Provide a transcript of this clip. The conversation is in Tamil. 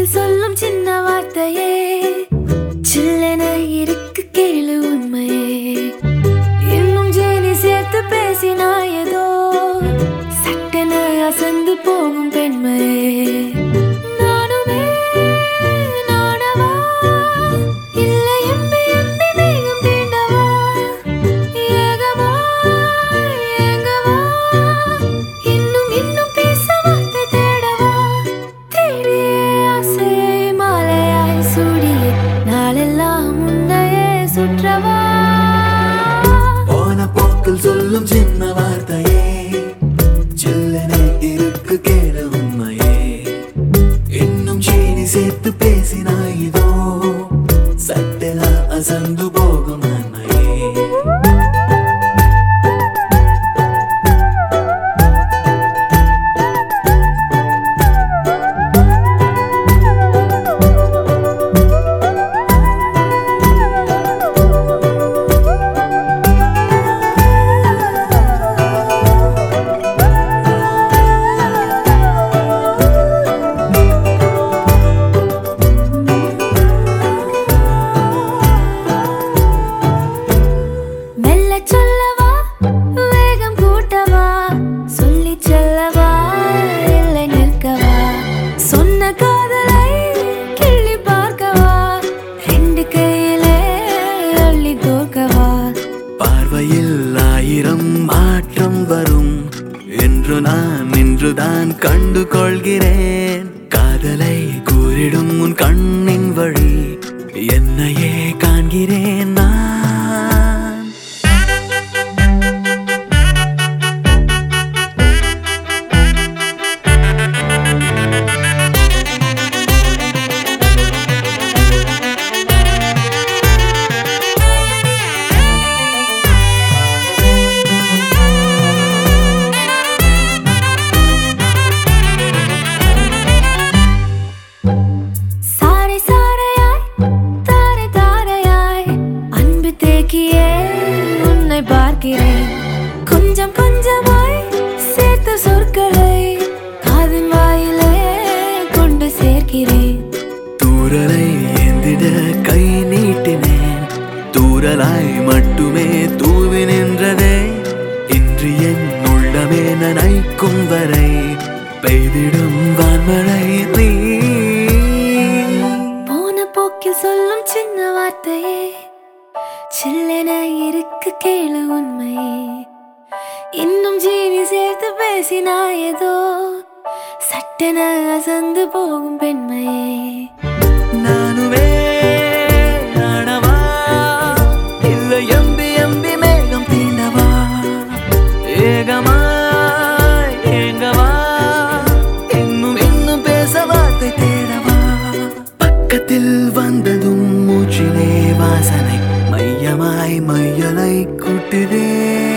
போக்கில் சொல்லும் சின்ன வார்த்தையே சில்லென இருக்கு கேளு உண்மையே இன்னும் ஜேனி சேர்த்து பேசினா ஏதோ சட்டென அசந்து போகும் பெண்மையே நானுமே நானவா இல்லை எம்பி எம்பி மேகம் தீண்டவா ஏகவா ஏங்கவா இன்னும் இன்னும் பேச வார்த்தை தேடவா தேடியே ஆசையை மாலையாய் சூடியே நாளெல்லாம் முன்னையே சுற்றவா போன போக்கில் சொல்லும் சின்ன வார்த்தையே சில்லனை இருக்கு கேளு உண்மையே இன்னும் சீனி சேர்த்து பேசினாய் இதோ சட்டெலா அசந்து போகும் நன்மையே மெல்ல சொல்லவா வேகம் கூட்டவா சொல்லி செல்லவா இல்லை நிற்கவா சொன்ன காதலை கிள்ளி பார்க்கவா ரெண்டு கையிலே அள்ளி தோற்கவா பார்வையில் ஆயிரம் மாற்றம் வரும் என்று நான் இன்றுதான் கண்டு கொள்கிறேன் காதலை கூறிடும் உன் கண்ணின் வழி என்னையே காண்கிறேன் நான் சாரை சாரையாய் தாரை தாரையாய் அன்பு தேக்கியே உன்னை பார்க்கிறேன் கொஞ்சம் கொஞ்சமாய் சேர்த்த சொற்களை காதின் வாயிலே கொண்டு சேர்க்கிறேன் தூரலை ஏந்திட கை நீட்டினேன் தூரலாய் மட்டுமே தூவி நின்றதே இன்று என் உள்ளமே நனைக்கும் வரை பெய்திடும் வான்மழை நீ போன போக்கில் சொல்லும் சின்ன வார்த்தையே சில்லென இருக்கு கேளு உண்மையே இன்னும் ஜீனி சேர்த்து பேசினா ஏதோ சட்டென அசந்து போகும் பெண்மையே நானுமே நானவா இல்லை எம்பி எம்பி மேகம் தீண்டவா ஏகமா ஏங்கவா இன்னும் இன்னும் பேச வார்த்தை தேடவா பக்கத்தில் வந்ததும் மூச்சிலே வாசனை மையமாய் மையலை கூட்டுதே